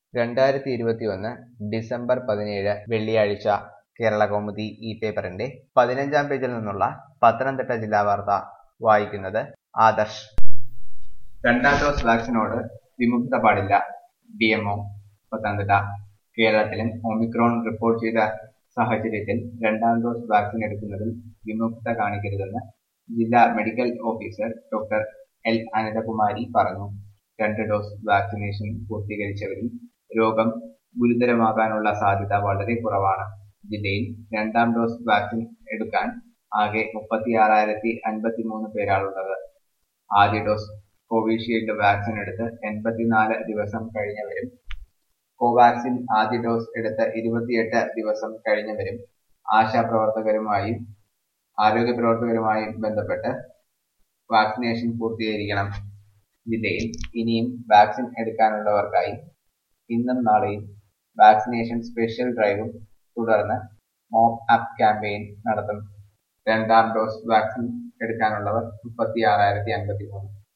രണ്ടായിരത്തി ഇരുപത്തിയൊന്ന് ഡിസംബർ പതിനേഴ് വെള്ളിയാഴ്ച കേരളകൗമുദി ഈ പേപ്പറിന്റെ പതിനഞ്ചാം പേജിൽ നിന്നുള്ള പത്തനംതിട്ട ജില്ലാ വാർത്ത വായിക്കുന്നത് ആദർശ് രണ്ടാം ഡോസ് വാക്സിനോട് വിമുക്ത പാടില്ല ഡി എംഒ പത്തനംതിട്ട കേരളത്തിലും ഒമിക്രോൺ റിപ്പോർട്ട് ചെയ്ത സാഹചര്യത്തിൽ രണ്ടാം ഡോസ് വാക്സിൻ എടുക്കുന്നതിൽ വിമുക്ത കാണിക്കരുതെന്ന് ജില്ലാ medical officer doctor L Anithakumari പറഞ്ഞു രണ്ട് ഡോസ് വാക്സിനേഷൻ പൂർത്തീകരിച്ചവരിൽ രോഗം ഗുരുതരമാകാനുള്ള സാധ്യത വളരെ കുറവാണ് ജില്ലയിൽ രണ്ടാം ഡോസ് വാക്സിൻ എടുക്കാൻ ആകെ മുപ്പത്തിയാറായിരത്തി അൻപത്തിമൂന്ന് പേരാണുള്ളത് ആദ്യ ഡോസ് കോവിഷീൽഡ് വാക്സിൻ എടുത്ത് എൺപത്തിനാല് ദിവസം കഴിഞ്ഞവരും കോവാക്സിൻ ആദ്യ ഡോസ് എടുത്ത് ഇരുപത്തിയെട്ട് ദിവസം കഴിഞ്ഞവരും ആശാപ്രവർത്തകരുമായും ആരോഗ്യ പ്രവർത്തകരുമായും ബന്ധപ്പെട്ട് വാക്സിനേഷൻ പൂർത്തീകരിക്കണം ജില്ലയിൽ ഇനിയും വാക്സിൻ എടുക്കാനുള്ളവർക്കായി ഇന്നും നാളെയും വാക്സിനേഷൻ സ്പെഷ്യൽ ഡ്രൈവും തുടർന്ന് മോക്ക് അപ്പ് ക്യാമ്പയിൻ നടത്തും രണ്ടാം ഡോസ് വാക്സിൻ എടുക്കാനുള്ളവർ മുപ്പത്തി ആറായിരത്തി അൻപത്തി മൂന്ന്